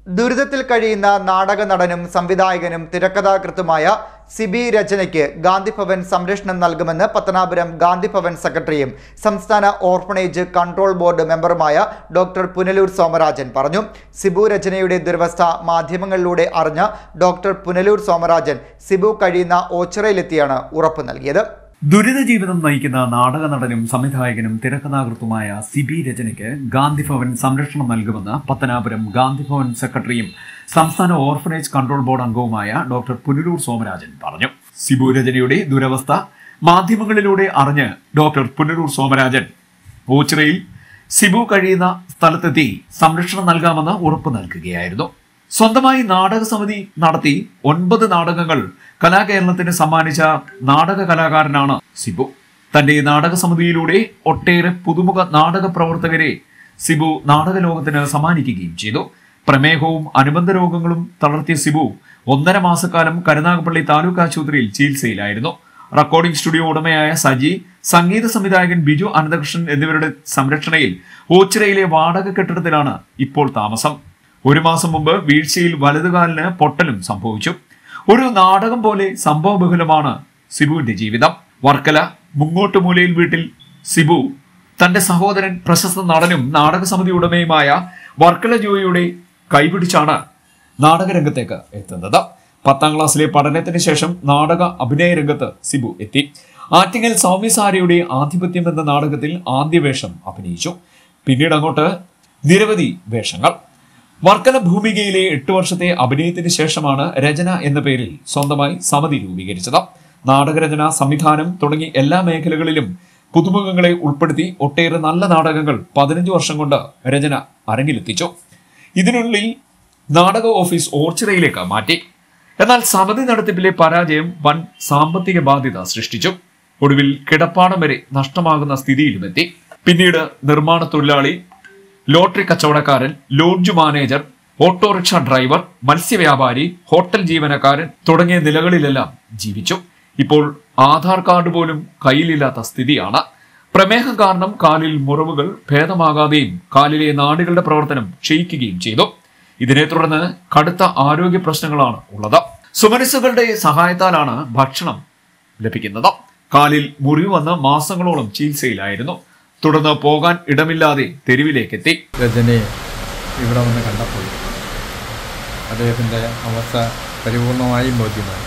ദുരിതത്തിൽ കഴിയുന്ന നാടക നടനും സംവിധായകനും തിരക്കഥാകൃത്തുമായ സിബി രചനയ്ക്ക് ഗാന്ധിഭവൻ സംരക്ഷണം നൽകുമെന്ന് പത്തനാപുരം ഗാന്ധിഭവൻ സെക്രട്ടറിയും സംസ്ഥാന ഓർഫണേജ് കൺട്രോൾ ബോർഡ് മെമ്പറുമായ ഡോക്ടർ പുനലൂർ സോമരാജൻ പറഞ്ഞു സിബു രചനയുടെ ദുരവസ്ഥ മാധ്യമങ്ങളിലൂടെ അറിഞ്ഞ ഡോക്ടർ പുനലൂർ സോമരാജൻ സിബു കഴിയുന്ന ഓച്ചിറയിലെത്തിയാണ് ഉറപ്പ് നൽകിയത് ദുരിത ജീവിതം നയിക്കുന്ന നാടക നടനും സംവിധായകനും തിരക്കഥാകൃത്തുമായ സിബി രചനയ്ക്ക് ഗാന്ധിഭവൻ സംരക്ഷണം നൽകുമെന്ന് പത്തനാപുരം ഗാന്ധിഭവൻ സെക്രട്ടറിയും സംസ്ഥാന ഓർഫനേജ് കൺട്രോൾ ബോർഡ് അംഗവുമായ ഡോക്ടർ പുനലൂർ സോമരാജൻ പറഞ്ഞു സിബു രചനയുടെ ദുരവസ്ഥ മാധ്യമങ്ങളിലൂടെ അറിഞ്ഞ് ഡോക്ടർ പുനലൂർ സോമരാജൻ ഓച്ചിറയിൽ സിബു കഴിയുന്ന സ്ഥലത്തെത്തി സംരക്ഷണം നൽകാമെന്ന് ഉറപ്പ് നൽകുകയായിരുന്നു സ്വന്തമായി നാടക സമിതി നടത്തി ഒൻപത് നാടകങ്ങൾ കലാകേരളത്തിന് സമ്മാനിച്ച നാടക കലാകാരനാണ് സിബു തന്റെ നാടക സമിതിയിലൂടെ ഒട്ടേറെ പുതുമുഖ നാടക പ്രവർത്തകരെ സിബു നാടക ലോകത്തിന് സമ്മാനിക്കുകയും ചെയ്തു പ്രമേഹവും അനുബന്ധ രോഗങ്ങളും തളർത്തിയ സിബു ഒന്നര മാസക്കാലം കരുനാഗപ്പള്ളി താലൂക്ക് ആശുപത്രിയിൽ ചികിത്സയിലായിരുന്നു റെക്കോർഡിംഗ് സ്റ്റുഡിയോ ഉടമയായ സജി സംഗീത സംവിധായകൻ ബിജു അനന്തകൃഷ്ണൻ എന്നിവരുടെ സംരക്ഷണയിൽ ഓച്ചിറയിലെ വാടക കെട്ടിടത്തിലാണ് ഇപ്പോൾ താമസം ഒരു മാസം മുമ്പ് വീഴ്ചയിൽ വലതുകാലിന് പൊട്ടലും സംഭവിച്ചു ഒരു നാടകം പോലെ സംഭവബഹുലമാണ് സിബുവിന്റെ ജീവിതം വർക്കല മുങ്ങോട്ടുമൂലയിൽ വീട്ടിൽ സിബു തന്റെ സഹോദരൻ പ്രശസ്ത നടനും നാടക സമിതി ഉടമയുമായ വർക്കല ജോയിയുടെ കൈപിടിച്ചാണ് നാടകരംഗത്തേക്ക് എത്തുന്നത് പത്താം ക്ലാസ്സിലെ പഠനത്തിന് ശേഷം നാടക അഭിനയ രംഗത്ത് സിബു എത്തി ആറ്റിങ്ങൽ സൗമ്യസാരയുടെ ആധിപത്യം എന്ന നാടകത്തിൽ ആദ്യ വേഷം അഭിനയിച്ചു പിന്നീട് അങ്ങോട്ട് നിരവധി വേഷങ്ങൾ വർക്കല ഭൂമികയിലെ എട്ട് വർഷത്തെ അഭിനയത്തിന് ശേഷമാണ് രചന എന്ന പേരിൽ സ്വന്തമായി സമിതി രൂപീകരിച്ചത് നാടകരചന സംവിധാനം തുടങ്ങി എല്ലാ മേഖലകളിലും പുതുമുഖങ്ങളെ ഉൾപ്പെടുത്തി ഒട്ടേറെ നല്ല നാടകങ്ങൾ പതിനഞ്ച് വർഷം കൊണ്ട് രചന അരങ്ങിലെത്തിച്ചു ഇതിനുള്ളിൽ നാടക ഓഫീസ് ഓർച്ചിറയിലേക്ക് മാറ്റി എന്നാൽ സമിതി നടത്തിപ്പിലെ പരാജയം വൻ സാമ്പത്തിക ബാധ്യത സൃഷ്ടിച്ചു ഒടുവിൽ കിടപ്പാടം വരെ നഷ്ടമാകുന്ന സ്ഥിതിയിലുമെത്തി പിന്നീട് നിർമ്മാണ തൊഴിലാളി ലോട്ടറി കച്ചവടക്കാരൻ ലോഡ്ജ് മാനേജർ ഓട്ടോറിക്ഷ ഡ്രൈവർ മത്സ്യവ്യാപാരി ഹോട്ടൽ ജീവനക്കാരൻ തുടങ്ങിയ നിലകളിലെല്ലാം ജീവിച്ചു ഇപ്പോൾ ആധാർ കാർഡ് പോലും കയ്യിലില്ലാത്ത സ്ഥിതിയാണ് പ്രമേഹം കാരണം കാലിൽ മുറിവുകൾ ഭേദമാകാതെയും കാലിലെ നാടുകളുടെ പ്രവർത്തനം ക്ഷയിക്കുകയും ചെയ്തു ഇതിനെ തുടർന്ന് കടുത്ത ആരോഗ്യ പ്രശ്നങ്ങളാണ് ഉള്ളത് സുമനസ്സുകളുടെ സഹായത്താലാണ് ഭക്ഷണം ലഭിക്കുന്നത് കാലിൽ മുറിവ് വന്ന് മാസങ്ങളോളം ചികിത്സയിലായിരുന്നു തുടർന്ന് പോകാൻ ഇടമില്ലാതെ തെരുവിലേക്കെത്തി രജനിയെ ഇവിടെ വന്ന് കണ്ടപ്പോൾ അദ്ദേഹത്തിൻ്റെ അവസ്ഥ പരിപൂർണമായും ബോധ്യമായി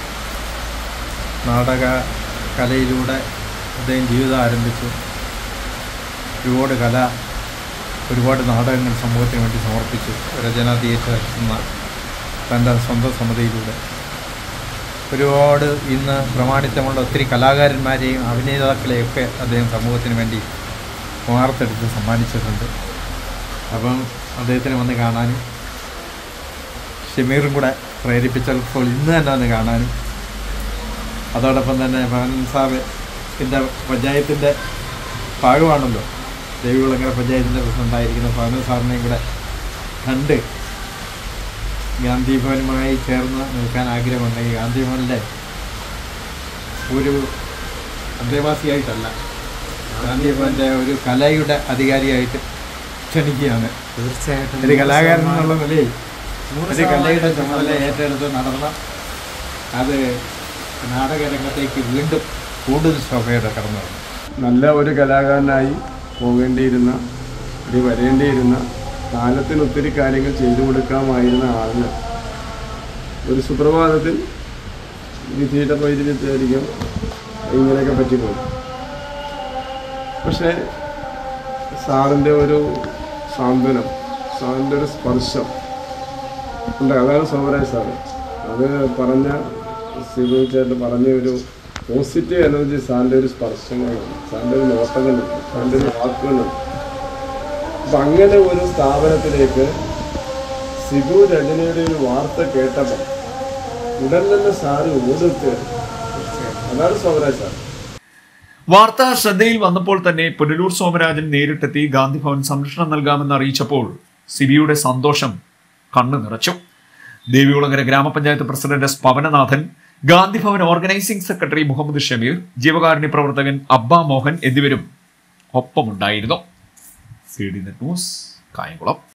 നാടക കലയിലൂടെ അദ്ദേഹം ജീവിതം ആരംഭിച്ചു ഒരുപാട് കല ഒരുപാട് നാടകങ്ങൾ സമൂഹത്തിന് വേണ്ടി സമർപ്പിച്ചു രചന തിയേറ്റർ എന്ന തൻ്റെ സ്വന്തം സമിതിയിലൂടെ ഒരുപാട് ഇന്ന് പ്രമാണിത്തമുള്ള ഒത്തിരി കലാകാരന്മാരെയും അഭിനേതാക്കളെയൊക്കെ അദ്ദേഹം സമൂഹത്തിന് വേണ്ടി വാർത്തെടുത്ത് സമ്മാനിച്ചിട്ടുണ്ട് അപ്പം അദ്ദേഹത്തിന് വന്ന് കാണാനും ഷമീറും കൂടെ പ്രേരിപ്പിച്ചപ്പോൾ ഇന്ന് തന്നെ വന്ന് കാണാനും അതോടൊപ്പം തന്നെ ഭവൻ സാഹിബിൻ്റെ പഞ്ചായത്തിൻ്റെ ഭാഗമാണല്ലോ ദേവികുളങ്ങര പഞ്ചായത്തിൻ്റെ പ്രസിഡൻ്റായിരിക്കുന്ന ഭവൻ സാറിനെയും കൂടെ കണ്ട് ഗാന്ധി ഭവനുമായി ചേർന്ന് നിൽക്കാൻ ആഗ്രഹമുണ്ടെങ്കിൽ ഗാന്ധി ഭവനിലെ ഒരു അന്തേവാസിയായിട്ടല്ല ഗാന്ധി ഭവൻ്റെ ഒരു കലയുടെ അധികാരിയായിട്ട് ക്ഷണിക്കുകയാണ് തീർച്ചയായിട്ടും ഒരു കലാകാരൻ എന്നുള്ള നിലയിൽ ഒരു കലയുടെ ചുമതല ഏറ്റെടുത്ത് നടന്ന അത് നാടകരംഗത്തേക്ക് വീണ്ടും കൂടുതൽ ശോഭയോടെ കടന്നു വന്നു നല്ല ഒരു കലാകാരനായി പോകേണ്ടിയിരുന്ന ഒരു വരേണ്ടിയിരുന്ന കാലത്തിന് ഒത്തിരി കാര്യങ്ങൾ ചെയ്തു കൊടുക്കാമായിരുന്ന ആളിന് ഒരു സുപ്രഭാതത്തിൽ വിധിയുടെ വൈദ്യുതിയായിരിക്കും ഇങ്ങനെയൊക്കെ പറ്റിപ്പോയി പക്ഷേ സാറിൻ്റെ ഒരു സാന്ത്വനം സാറിൻ്റെ ഒരു സ്പർശം ഉണ്ട് അതാണ് സോമരാജ് സാറ് അത് പറഞ്ഞ സിബു ചേട്ടൻ പറഞ്ഞ ഒരു പോസിറ്റീവ് എനർജി സാറിൻ്റെ ഒരു സ്പർശങ്ങളുണ്ട് സാറിൻ്റെ ഒരു നോട്ടങ്ങളുണ്ട് സാറിൻ്റെ ഒരു വാക്കുകളുണ്ട് അപ്പം അങ്ങനെ ഒരു സ്ഥാപനത്തിലേക്ക് സിബു രജനിയുടെ ഒരു വാർത്ത കേട്ടപ്പോൾ ഉടൻ തന്നെ സാറ് ഓടുകയാണ് അതാണ് സോമരാജ് സാർ വാർത്ത ശ്രദ്ധയിൽ വന്നപ്പോൾ തന്നെ പുനലൂർ സോമരാജൻ നേരിട്ടെത്തി ഗാന്ധിഭവൻ സംരക്ഷണം നൽകാമെന്ന് അറിയിച്ചപ്പോൾ സിബിയുടെ സന്തോഷം കണ്ണു നിറച്ചു ദേവികുളങ്ങര ഗ്രാമപഞ്ചായത്ത് president S Pavananathan Gandhibhavan organising secretary Muhammad Shameer ജീവകാരുണ്യ പ്രവർത്തകൻ അബ്ബ മോഹൻ എന്നിവരും ഒപ്പമുണ്ടായിരുന്നു C D net news Kayamkulam